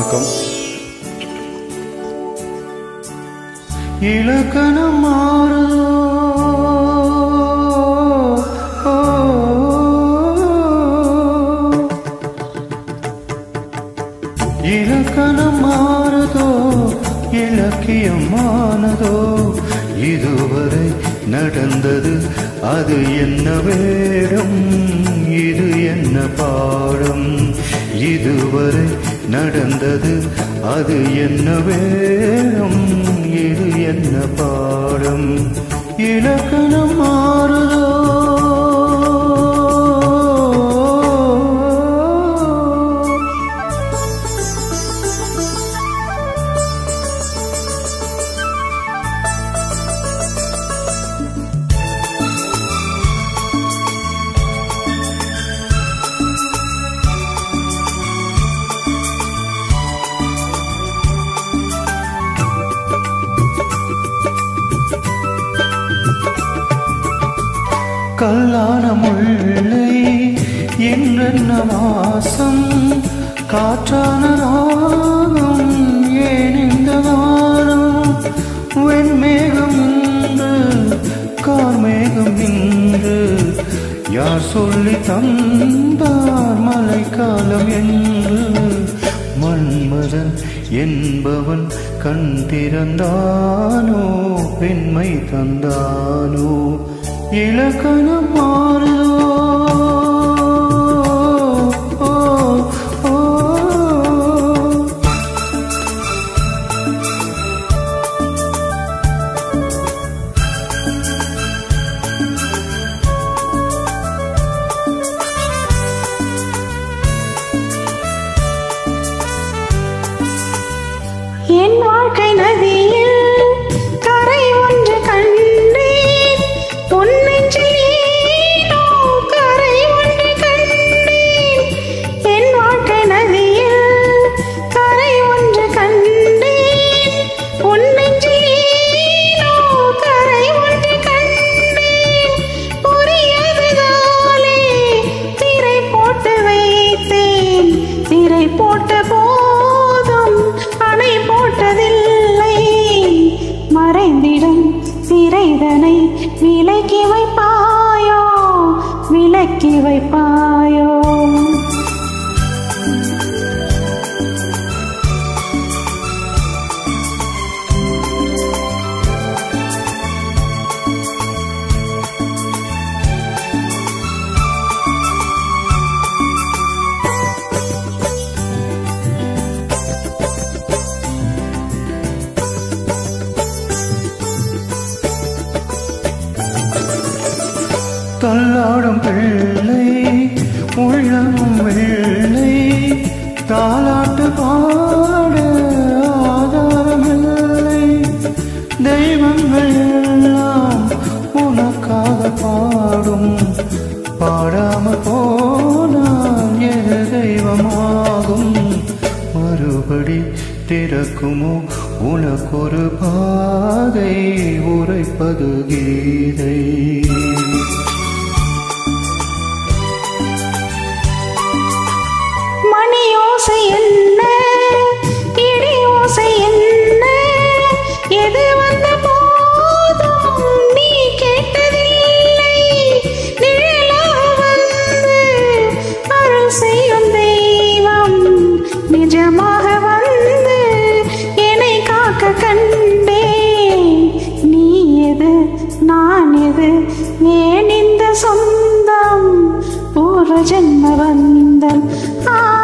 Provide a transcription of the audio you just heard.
வணக்கம் இலக்கணம் மாறுதோ இலக்கணம் மாறுதோ இலக்கியம் மானதோ இதுவரை நடந்தது அது என்ன வேடம் இது என்ன பாடம் இதுவரை நடந்தது அது என்ன வேடம் இது என்ன பாடம் இலக்கணம் மாறுதோ கல்லான முல்லை என்றென்ன வாசம் காற்றான ராகம் ஏன் இந்த வாரம் வெண்மேகம் இன்று கார்மேகம் இன்று யார் சொல்லி தந்தார் மழைக்காலம் என்று மன்மதன் என்பவன் கண் திறந்தானோ பெண்மை தந்தானோ இலக்கணம் மாறுதோ ஓ, ஓ, ஓ. என் வாழ்க்கை நதியில் கரை ஒன்று கண்டேன் பொன்னெஞ்சில் ஏனோ கரை ஒன்று கண்டேன் என் வாழ்க்கை நதியில் கரை ஒன்று கண்டேன் பொன்னெஞ்சில் ஏனோ கரை ஒன்று கண்டேன் புரியதுதாலே திரை போட்டு வைத்தேன் திரை போட்ட போதும் அணை போட்டதில்லை மறைந்திடும் திரைதனை விலக்கி வைப்பாயோ விலக்கி வைப்பாயோ தள்ளாடும் பிள்ளை உள்ளமும் வெள்ளை தாலாட்டு பாட ஆதாரமில்லை தெய்வங்கள் எல்லாம் உனக்காக பாடும் பாடாம போனால் எது தெய்வமாகும் மறுபடி திறக்குமோ உனக்கொரு பாதை உரைப்பது கீதை மணி ஓசை என்ன இடி ஓசை என்ன எது வந்த போதும் நீ கேட்டதில்லை நிழலாக வந்து அருள் செய்யும் தெய்வம் நிஜமாக வந்து என்னை காக்க கண்டேன் நீ எது நான் எது ஏன் இந்த சொந்தம் பூர்வ ஜென்ம பந்தம் ஆ